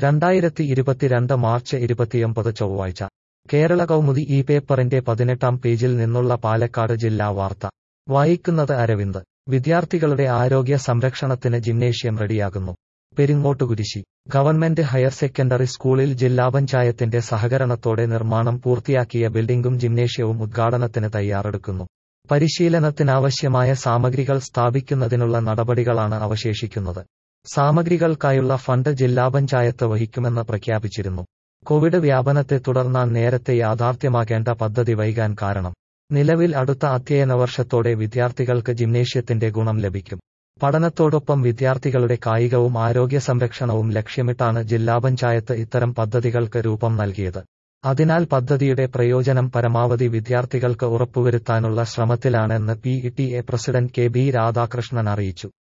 രണ്ടായിരത്തി ഇരുപത്തിരണ്ട് മാർച്ച് ഇരുപത്തിയൊമ്പത് ചൊവ്വാഴ്ച കേരള കൗമുദി ഈ പേപ്പറിന്റെ പതിനെട്ടാം പേജിൽ നിന്നുള്ള പാലക്കാട് ജില്ലാ വാർത്ത വായിക്കുന്നത് അരവിന്ദ് വിദ്യാർത്ഥികളുടെ ആരോഗ്യ സംരക്ഷണത്തിന് ജിംനേഷ്യം റെഡിയാകുന്നു പെരിങ്ങോട്ടുകുരിശി ഗവൺമെന്റ് ഹയർ സെക്കൻഡറി സ്കൂളിൽ ജില്ലാ പഞ്ചായത്തിന്റെ സഹകരണത്തോടെ നിർമ്മാണം പൂർത്തിയാക്കിയ ബിൽഡിംഗും ജിംനേഷ്യവും ഉദ്ഘാടനത്തിന് തയ്യാറെടുക്കുന്നു പരിശീലനത്തിനാവശ്യമായ സാമഗ്രികൾ സ്ഥാപിക്കുന്നതിനുള്ള നടപടികളാണ് അവശേഷിക്കുന്നത് സാമഗ്രികൾക്കായുള്ള ഫണ്ട് ജില്ലാ പഞ്ചായത്ത് വഹിക്കുമെന്ന് പ്രഖ്യാപിച്ചിരുന്നു കോവിഡ് വ്യാപനത്തെ തുടർന്നാണ് നേരത്തെ യാഥാർത്ഥ്യമാകേണ്ട പദ്ധതി വൈകാൻ കാരണം നിലവിൽ അടുത്ത അധ്യയന വർഷത്തോടെ വിദ്യാർത്ഥികൾക്ക് ജിംനേഷ്യത്തിന്റെ ഗുണം ലഭിക്കും പഠനത്തോടൊപ്പം വിദ്യാർത്ഥികളുടെ കായികവും ആരോഗ്യ സംരക്ഷണവും ലക്ഷ്യമിട്ടാണ് ജില്ലാ പഞ്ചായത്ത് ഇത്തരം പദ്ധതികൾക്ക് രൂപം നൽകിയത് അതിനാൽ പദ്ധതിയുടെ പ്രയോജനം പരമാവധി വിദ്യാർത്ഥികൾക്ക് ഉറപ്പുവരുത്താനുള്ള ശ്രമത്തിലാണെന്ന് P T A president K B Radhakrishnan അറിയിച്ചു